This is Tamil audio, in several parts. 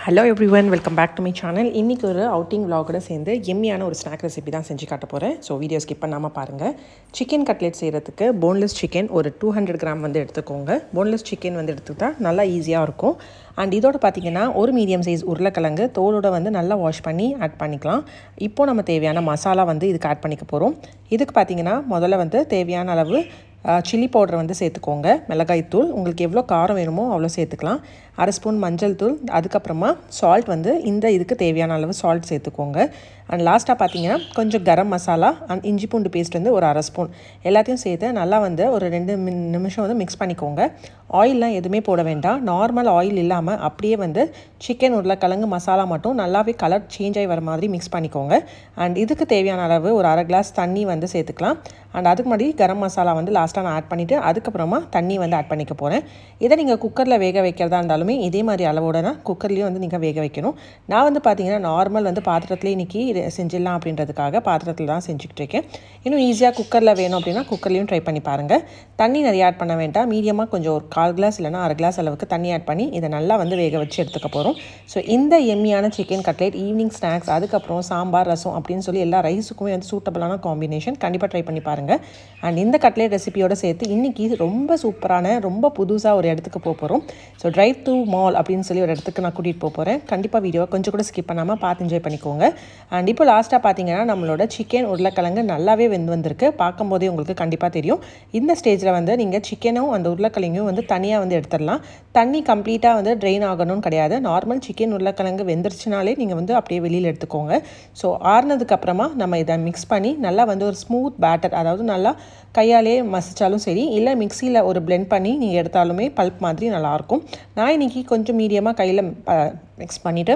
hello everyone welcome back to my channel இன்றைக்கி ஒரு அவுட்டிங் vlog-ஓட சேர்ந்து எம்மியான ஒரு ஸ்நாக் ரெசிபி தான் செஞ்சு காட்ட போகிறேன் ஸோ வீடியோ ஸ்கிப் பண்ணாமல் பாருங்கள் சிக்கன் கட்லெட் செய்கிறதுக்கு போன்லெஸ் சிக்கன் ஒரு டூ ஹண்ட்ரட் கிராம் வந்து எடுத்துக்கோங்க போன்லெஸ் சிக்கன் வந்து எடுத்துக்கிட்டா நல்லா ஈஸியாக இருக்கும் அண்ட் இதோட பார்த்தீங்கன்னா ஒரு மீடியம் சைஸ் உருளைக்கிழங்கு தோலோட வந்து நல்லா வாஷ் பண்ணி ஆட் பண்ணிக்கலாம் இப்போ நம்ம தேவையான மசாலா வந்து இதுக்கு ஆட் பண்ணிக்க போகிறோம் இதுக்கு பார்த்தீங்கன்னா முதல்ல வந்து தேவையான அளவு சில்லி பவுடர் வந்து சேர்த்துக்கோங்க மிளகாய் தூள் உங்களுக்கு எவ்வளோ காரம் வேணுமோ அவ்வளோ சேர்த்துக்கலாம் அரை ஸ்பூன் மஞ்சள் தூள் அதுக்கப்புறமா சால்ட் வந்து இந்த இதுக்கு தேவையான அளவு சால்ட் சேர்த்துக்கோங்க அண்ட் லாஸ்ட்டாக பார்த்தீங்கன்னா கொஞ்சம் கரம் மசாலா அண்ட் இஞ்சி பூண்டு பேஸ்ட் வந்து ஒரு அரை ஸ்பூன் எல்லாத்தையும் சேர்த்து நல்லா வந்து ஒரு ரெண்டு மின் நிமிஷம் வந்து மிக்ஸ் பண்ணிக்கோங்க ஆயிலெலாம் எதுவுமே போட வேண்டாம் நார்மல் ஆயில் இல்லாமல் அப்படியே வந்து சிக்கன் உருளைக்கிழங்கு மசாலா மட்டும் நல்லாவே கலர் சேஞ்ச் ஆகி வர மாதிரி மிக்ஸ் பண்ணிக்கோங்க அண்ட் இதுக்கு தேவையான அளவு ஒரு அரை கிளாஸ் தண்ணி வந்து சேர்த்துக்கலாம் அண்ட் அதுக்கு முன்னாடி கரம் மசாலா வந்து லாஸ்ட்டாக நான் ஆட் பண்ணிவிட்டு அதுக்கப்புறமா தண்ணி வந்து ஆட் பண்ணிக்க போகிறேன் இதை நீங்கள் குக்கரில் வேக வைக்கிறதா இருந்தாலுமே இதே மாதிரி அளவோட தான் குக்கர்லேயும் வந்து நீங்கள் வேக வைக்கணும் நான் வந்து பார்த்தீங்கன்னா நார்மல் வந்து பாத்திரத்துலேயே இன்றைக்கி செஞ்சிடலாம் அப்படின்றதுக்காக பாத்திரத்தில் தான் செஞ்சுக்கிட்டு இருக்கேன் இன்னும் ஈஸியாக குக்கரில் வேணும் அப்படின்னா குக்கர்லேயும் ட்ரை பண்ணி பாருங்கள் தண்ணி நிறைய ஆட் பண்ண வேண்டாம் மீடியமாக கொஞ்சம் ஒரு கால் கிளாஸ் இல்லைனா அரை கிளாஸ் அளவுக்கு தண்ணி ஆட் பண்ணி இதை நல்லா வந்து வேக வச்சு எடுத்துக்க போகிறோம் ஸோ இந்த எம்மியான சிக்கன் கட்லெட் ஈவினிங் ஸ்நாக்ஸ் அதுக்கப்புறம் சாம்பார் ரசம் அப்படின்னு சொல்லி எல்லா ரைஸுக்குமே வந்து சூட்டபிளான காம்பினேஷன் கண்டிப்பாக ட்ரை பண்ணி பாருங்கள் அண்ட் இந்த கட்லெட் ரெசிபியோட சேர்த்து இன்றைக்கி ரொம்ப சூப்பரான ரொம்ப புதுசாக ஒரு இடத்துக்கு போக போகிறோம் ஸோ ட்ரைவ் டு மால் அப்படின்னு சொல்லி ஒரு இடத்துக்கு நான் கூட்டிகிட்டு போக போகிறேன் கண்டிப்பாக வீடியோ கொஞ்சம் கூட ஸ்கிப் பண்ணாமல் பார்த்து என்ஜாய் பண்ணிக்கோங்க அண்ட் இப்போ லாஸ்ட்டாக பார்த்தீங்கன்னா நம்மளோட சிக்கன் உருளைக்கிழங்கு நல்லாவே வெந்து வந்திருக்கு பார்க்கும்போதே உங்களுக்கு கண்டிப்பாக தெரியும் இந்த ஸ்டேஜில் வந்து நீங்கள் சிக்கனும் அந்த உருளைக்கிழங்கும் வந்து தனியாக வந்து எடுத்துடலாம் தண்ணி கம்ப்ளீட்டாக வந்து ட்ரெயின் ஆகணும்னு கிடையாது நார்மல் சிக்கன் உருளைக்கிழங்கு வெந்துருச்சுனாலே நீங்கள் வந்து அப்படியே வெளியில் எடுத்துக்கோங்க ஸோ ஆறுனதுக்கப்புறமா நம்ம இதை மிக்ஸ் பண்ணி நல்லா வந்து ஒரு ஸ்மூத் பேட்டர் அதாவது நல்லா கையாலே மசிச்சாலும் சரி இல்லை மிக்சியில் ஒரு பிளெண்ட் பண்ணி நீங்கள் எடுத்தாலுமே பல்ப் மாதிரி நல்லாயிருக்கும் நான் இன்றைக்கி கொஞ்சம் மீடியமாக கையில் மிக்ஸ் பண்ணிவிட்டு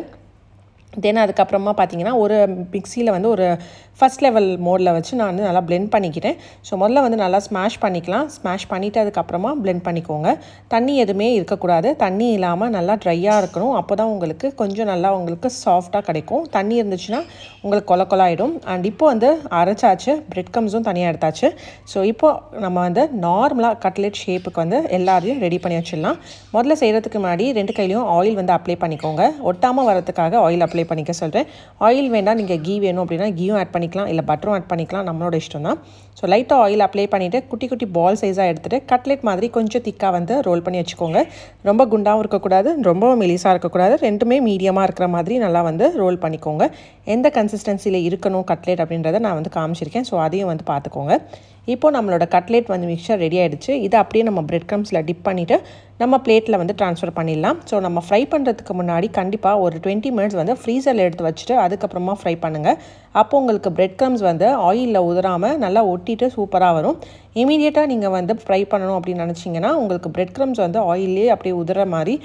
தென் அதுக்கப்புறமா பார்த்தீங்கன்னா ஒரு மிக்சியில் வந்து ஒரு ஃபஸ்ட் லெவல் மோடில் வச்சு நான் வந்து நல்லா பிளெண்ட் பண்ணிக்கிட்டேன் ஸோ முதல்ல வந்து நல்லா ஸ்மாஷ் பண்ணிக்கலாம் ஸ்மாஷ் பண்ணிவிட்டு அதுக்கப்புறமா பிளெண்ட் பண்ணிக்கோங்க தண்ணி எதுவுமே இருக்கக்கூடாது தண்ணி இல்லாமல் நல்லா ட்ரையாக இருக்கணும் அப்போ தான் உங்களுக்கு கொஞ்சம் நல்லா உங்களுக்கு சாஃப்டாக கிடைக்கும் தண்ணி இருந்துச்சுன்னா உங்களுக்கு கொல கொலாயிடும் அண்ட் இப்போ வந்து அரைச்சாச்சு பிரெட் கம்ஸும் தனியாக எடுத்தாச்சு ஸோ இப்போ நம்ம வந்து நார்மலாக கட்லெட் ஷேப்புக்கு வந்து எல்லாரையும் ரெடி பண்ணி வச்சிடலாம் முதல்ல செய்கிறதுக்கு முன்னாடி ரெண்டு கையிலையும் ஆயில் வந்து அப்ளை பண்ணிக்கோங்க ஒட்டாமல் வரதுக்காக ஆயில் அப்ளை பண்ணிக்க சொல்கிறேன் ஆயில் வேண்டாம் நீங்கள் கீ வேணும் அப்படின்னா கீயும் ஆட் பண்ணிக்கலாம் இல்லை பட்டரும் ஆட் பண்ணிக்கலாம் நம்மளோட இஷ்டம் தான் ஸோ லைட்டாக ஆயில் அப்ளை பண்ணிவிட்டு குட்டி குட்டி பால் சைஸாக எடுத்துகிட்டு கட்லெட் மாதிரி கொஞ்சம் திக்காக வந்து ரோல் பண்ணி வச்சுக்கோங்க ரொம்ப குண்டாகவும் இருக்கக்கூடாது ரொம்ப மெலிசாக இருக்கக்கூடாது ரெண்டுமே மீடியமாக இருக்கிற மாதிரி நல்லா வந்து ரோல் பண்ணிக்கோங்க எந்த கன்சிஸ்டன்சியில் இருக்கணும் கட்லெட் அப்படின்றத நான் வந்து காமிச்சிருக்கேன் ஸோ அதையும் வந்து பார்த்துக்கோங்க இப்போ நம்மளோட கட்லெட் வந்து மிக்சர் ரெடி ஆகிடுச்சு இதை அப்படியே நம்ம பிரெட் க்ரம்ஸில் டிப் பண்ணிவிட்டு நம்ம பிளேட்டில் வந்து ட்ரான்ஸ்ஃபர் பண்ணிடலாம் ஸோ நம்ம ஃப்ரை பண்ணுறதுக்கு முன்னாடி கண்டிப்பாக ஒரு டுவெண்ட்டி மினிட்ஸ் வந்து ஃப்ரீசரில் எடுத்து வச்சுட்டு அதுக்கப்புறமா ஃப்ரை பண்ணுங்கள் அப்போ உங்களுக்கு பிரெட் க்ரம்ஸ் வந்து ஆயிலில் உதறாமல் நல்லா ஒட்டிட்டு சூப்பராக வரும் இமீடியட்டாக நீங்கள் வந்து ஃப்ரை பண்ணணும் அப்படின்னு நினச்சிங்கன்னா உங்களுக்கு பிரெட் க்ரம்ஸ் வந்து ஆயிலே அப்படியே உதுற மாதிரி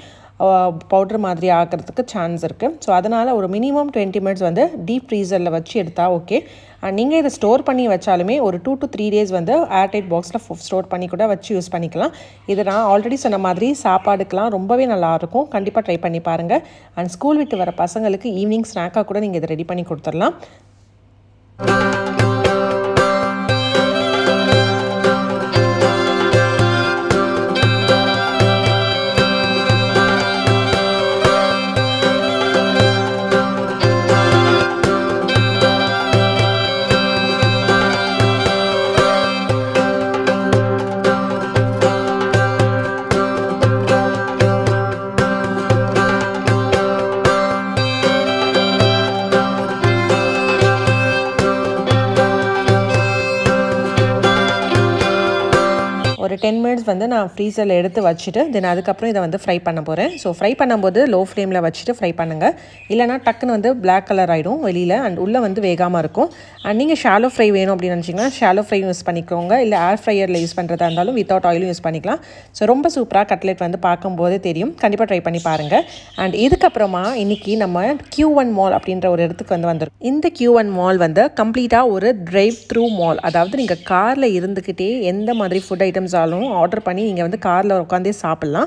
பவுடர் மாதிரி ஆக்கிறதுக்கு சான்ஸ் இருக்குது ஸோ அதனால் ஒரு மினிமம் டுவெண்ட்டி மினிட்ஸ் வந்து டீப் ஃப்ரீசரில் வச்சு எடுத்தால் ஓகே அண்ட் நீங்கள் இதை ஸ்டோர் பண்ணி வச்சாலுமே ஒரு டூ டு த்ரீ டேஸ் வந்து ஏர்டைட் பாக்ஸில் ஸ்டோர் பண்ணி கூட வச்சு யூஸ் பண்ணிக்கலாம் இது நான் ஆல்ரெடி சொன்ன மாதிரி சாப்பாடுக்கெலாம் ரொம்பவே நல்லாயிருக்கும் கண்டிப்பாக ட்ரை பண்ணி பாருங்கள் அண்ட் ஸ்கூல் விட்டு வர பசங்களுக்கு ஈவினிங் ஸ்நாக்காக கூட நீங்கள் இதை ரெடி பண்ணி கொடுத்துடலாம் ஒரு டென் மினிட்ஸ் வந்து நான் ஃப்ரீசரில் எடுத்து வச்சுட்டு தென் அதுக்கப்புறம் இதை வந்து ஃப்ரை பண்ண போகிறேன் ஸோ ஃப்ரை பண்ணும்போது லோ ஃப்ளேமில் வச்சுட்டு ஃப்ரை பண்ணுங்கள் இல்லைனா டக்குன்னு வந்து பிளாக் கலர் ஆகிடும் வெளியில் அண்ட் உள்ளே வந்து வேகாமல் இருக்கும் அண்ட் நீங்கள் ஷாலோ ஃப்ரை வேணும் அப்படின்னு நினச்சிங்கன்னா ஷாலோ ஃப்ரை யூஸ் பண்ணிக்கோங்க இல்லை ஏர் ஃப்ரையரில் யூஸ் பண்ணுறதா இருந்தாலும் வித்தவுட் ஆயிலும் யூஸ் பண்ணிக்கலாம் ஸோ ரொம்ப சூப்பராக கட்லெட் வந்து பார்க்கும்போதே தெரியும் கண்டிப்பாக ட்ரை பண்ணி பாருங்கள் அண்ட் இதுக்கப்புறமா இன்றைக்கி நம்ம கியூ ஒன் மால் அப்படின்ற ஒரு இடத்துக்கு வந்து வந்திருக்கோம் இந்த கியூ ஒன் மால் வந்து கம்ப்ளீட்டாக ஒரு ட்ரைவ் த்ரூ மால் அதாவது நீங்கள் காரில் இருந்துக்கிட்டே எந்த மாதிரி ஃபுட் ஐட்டம்ஸ் ஆலும் ஆர்டர் பண்ணி நீங்கள் வந்து காரில் உட்காந்தே சாப்பிட்லாம்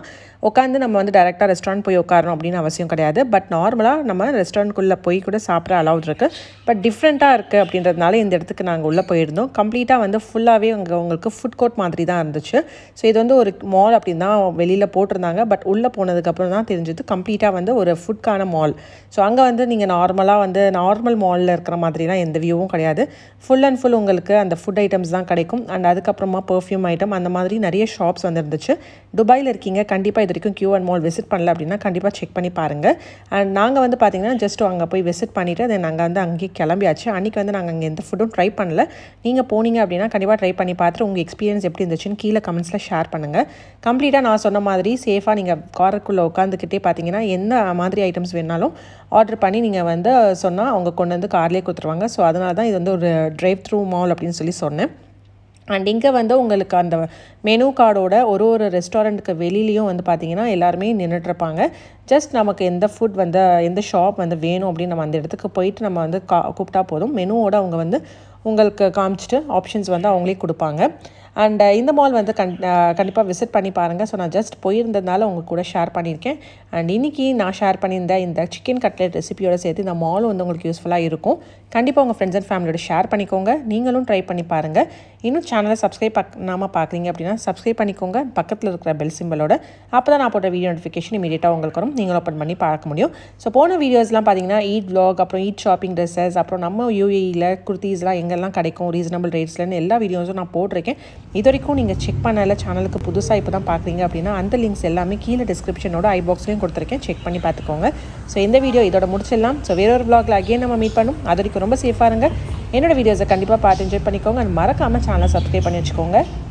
உட்காந்து நம்ம வந்து டேரெக்டாக ரெஸ்டாரண்ட் போய் உட்காரணும் அப்படின்னு அவசியம் கிடையாது பட் நார்மலாக நம்ம ரெஸ்டாரண்ட்குள்ளே போய் கூட சாப்பிட அலவுட் இருக்குது பட் டிஃப்ரெண்ட்டாக இருக்குது அப்படின்றதுனால இந்த இடத்துக்கு நாங்கள் உள்ளே போயிருந்தோம் கம்ப்ளீட்டாக வந்து ஃபுல்லாகவே அங்கே உங்களுக்கு ஃபுட் கோர்ட் மாதிரி தான் இருந்துச்சு ஸோ இது வந்து ஒரு மால் அப்படின்னு தான் வெளியில் போட்டிருந்தாங்க பட் உள்ளே போனதுக்கப்புறம் தான் தெரிஞ்சது கம்ப்ளீட்டாக வந்து ஒரு ஃபுட்கான மால் ஸோ அங்கே வந்து நீங்கள் நார்மலாக வந்து நார்மல் மாலில் இருக்கிற மாதிரிலாம் எந்த வியூவும் கிடையாது ஃபுல் அண்ட் ஃபுல் உங்களுக்கு அந்த ஃபுட் ஐட்டம்ஸ் தான் கிடைக்கும் அண்ட் அதுக்கப்புறமா பர்ஃப்யூம் ஐட்டம் அந்த மாதிரி நிறைய ஷாப்ஸ் வந்து இருந்துச்சு துபாயில் இருக்கீங்க கண்டிப்பாக இது வரைக்கும் கியூ அண்ட் மால் விசிட் பண்ணல அப்படின்னா கண்டிப்பாக செக் பண்ணி பாருங்கள் அண்ட் நாங்கள் வந்து பார்த்திங்கன்னா ஜஸ்ட் அங்கே போய் விசிட் பண்ணிவிட்டு தென் நாங்கள் வந்து அங்கேயே கிளம்பியாச்சு அன்றைக்கி வந்து நாங்கள் அங்கே எந்த ஃபுட்டும் ட்ரை பண்ணல நீங்கள் போனீங்க அப்படின்னா கண்டிப்பாக ட்ரை பண்ணி பார்த்துட்டு உங்கள் எக்ஸ்பீரியன்ஸ் எப்படி இருந்துச்சுன்னு கீழே கமெண்ட்ஸில் ஷேர் பண்ணுங்கள் கம்ப்ளீட்டாக நான் சொன்ன மாதிரி சேஃபாக நீங்கள் காருக்குள்ளே உட்காந்துக்கிட்டே பார்த்தீங்கன்னா எந்த மாதிரி ஐட்டம்ஸ் வேணாலும் ஆர்டர் பண்ணி நீங்கள் வந்து சொன்னால் அவங்க கொண்டு வந்து கார்லேயே கொடுத்துருவாங்க ஸோ அதனால தான் இது வந்து ஒரு ட்ரைவ் த்ரூ மால் அப்படின்னு சொல்லி சொன்னேன் அண்ட் இங்கே வந்து உங்களுக்கு அந்த மெனு கார்டோட ஒரு ஒரு ரெஸ்டாரண்ட்டுக்கு வெளியிலையும் வந்து பார்த்தீங்கன்னா எல்லாருமே நின்றுட்டுருப்பாங்க ஜஸ்ட் நமக்கு எந்த ஃபுட் வந்து எந்த ஷாப் வந்து வேணும் அப்படின்னு நம்ம அந்த இடத்துக்கு போயிட்டு நம்ம வந்து கா கூப்பிட்டா போதும் மெனுவோட அவங்க வந்து உங்களுக்கு காமிச்சிட்டு ஆப்ஷன்ஸ் வந்து அவங்களே கொடுப்பாங்க அண்ட் இந்த மால் வந்து கண் கண்டிப்பாக விசிட் பண்ணி பாருங்கள் ஸோ நான் ஜஸ்ட் போயிருந்ததுனால உங்கள் கூட ஷேர் பண்ணியிருக்கேன் அண்ட் இன்றைக்கி நான் ஷேர் பண்ணியிருந்த இந்த சிக்கன் கட்லெட் ரெசிபியோட சேர்த்து இந்த மாலும் வந்து உங்களுக்கு யூஸ்ஃபுல்லாக இருக்கும் கண்டிப்பாக உங்கள் ஃப்ரெண்ட்ஸ் அண்ட் ஃபேமிலியோட ஷேர் பண்ணிக்கோங்க நீங்களும் ட்ரை பண்ணி பாருங்கள் இன்னும் சேனலை சப்ஸ்கிரைப் பண்ணாமல் பார்க்குறீங்க அப்படின்னா சப்ஸ்கிரைப் பண்ணிக்கோங்க பக்கத்தில் இருக்கிற பெல் சிம்பிளோட அப்போ தான் நான் போட்ட வீடியோ நோட்டிஃபிகேஷன் இமீடியட்டாக உங்களுக்கு வரும் நீங்களும் ஓப்பன் பண்ணி பார்க்க முடியும் ஸோ போன வீடியோஸ்லாம் பார்த்தீங்கன்னா ஈட் vlog அப்புறம் ஈட் ஷாப்பிங் ட்ரெஸ்ஸஸ் அப்புறம் நம்ம யூஏஇயில் குர்த்திஸ்லாம் எங்கெல்லாம் கிடைக்கும் ரீசனபிள் ரேட்ஸ்லன்னு எல்லா வீடியோஸும் நான் போட்டிருக்கேன் இது வரைக்கும் நீங்கள் செக் பண்ணல சேனலுக்கு புதுசாக இப்போ தான் பார்க்குறீங்க அப்படின்னா அந்த லிங்க்ஸ் எல்லாமே கீழே டிஸ்கிரிப்ஷனோட ஐ பாக்ஸ்லையும் கொடுத்துருக்கேன் செக் பண்ணி பார்த்துக்கோங்க ஸோ இந்த வீடியோ இதோட முடிச்சிடலாம் ஸோ வேற ஒரு vlogல அகைன் நம்ம மீட் பண்ணும் அது வரைக்கும் ரொம்ப சேஃபாக இருங்க என்னோட வீடியோஸை கண்டிப்பாக பார்த்து என்ஜாய் பண்ணிக்கோங்க and மறக்காமல் சேனலை சப்ஸ்கிரைப் பண்ணி வச்சுக்கோங்க